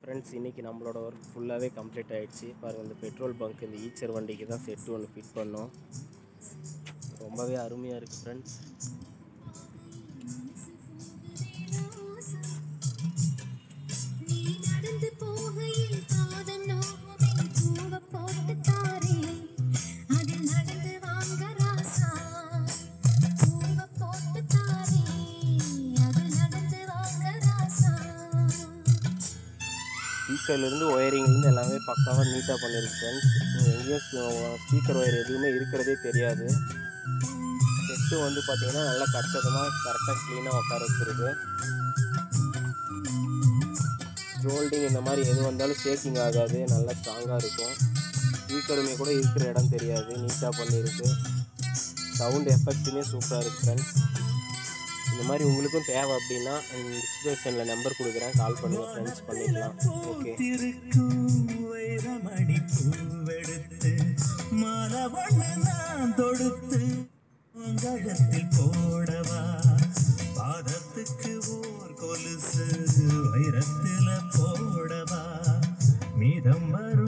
friends இன்றைக்கி நம்மளோட work ஃபுல்லாகவே கம்ப்ளீட் ஆகிடுச்சு பாருங்கள் இந்த பெட்ரோல் பங்க் இந்த ஈச்சர் வண்டிக்கு தான் செட்டு ஒன்று ஃபிட் பண்ணோம் ரொம்பவே அருமையாக இருக்குது ஃப்ரெண்ட்ஸ் நீ நடந்து போகையில் பாதம் நோகுமே பூவ போட்டு தாரே அதில் நடந்து வாங்க ராசா பூவ போட்டு தாரே அதில் நடந்து வாங்க ராசா ஸ்பீக்கர்லேருந்து ஒயரிங்லேருந்து எல்லாமே பக்காவாக நீட்டாக பண்ணியிருக்கு ஃப்ரெண்ட்ஸ் எங்கேயும் ஸ்பீக்கர் ஒயர் எதுவுமே இருக்கிறதே தெரியாது செட்டு வந்து பார்த்தீங்கன்னா நல்லா கச்சிதமாக கரெக்டாக க்ளீனாக உட்கார வச்சிருக்கு ஜோல்டிங் இந்த மாதிரி எது வந்தாலும் ஷேக்கிங் ஆகாது நல்லா ஸ்ட்ராங்காக இருக்கும் ஸ்பீக்கருமே கூட இருக்கிற இடம் தெரியாது நீட்டாக பண்ணியிருக்கு சவுண்ட் எஃபெக்ட்டுமே சூப்பராக இருக்குது ஃப்ரெண்ட்ஸ் இந்த மாதிரி உங்களுக்கும் தேவை அப்படின்னா டிஸ்கிரிப்ஷனில் நம்பர் கொடுக்குறேன் கால் பண்ணுங்கள் ஃப்ரெண்ட்ஸ் பண்ணிக்கலாம் ஓகே பூத்திருக்கும் வைரமணி பூவெடுத்து மலவண்ண நான் தொடுத்து உங்கழத்தில் போடவா பாதத்துக்கு ஓர் கொலுசு வைரத்தில போடவா மீதம் வரும்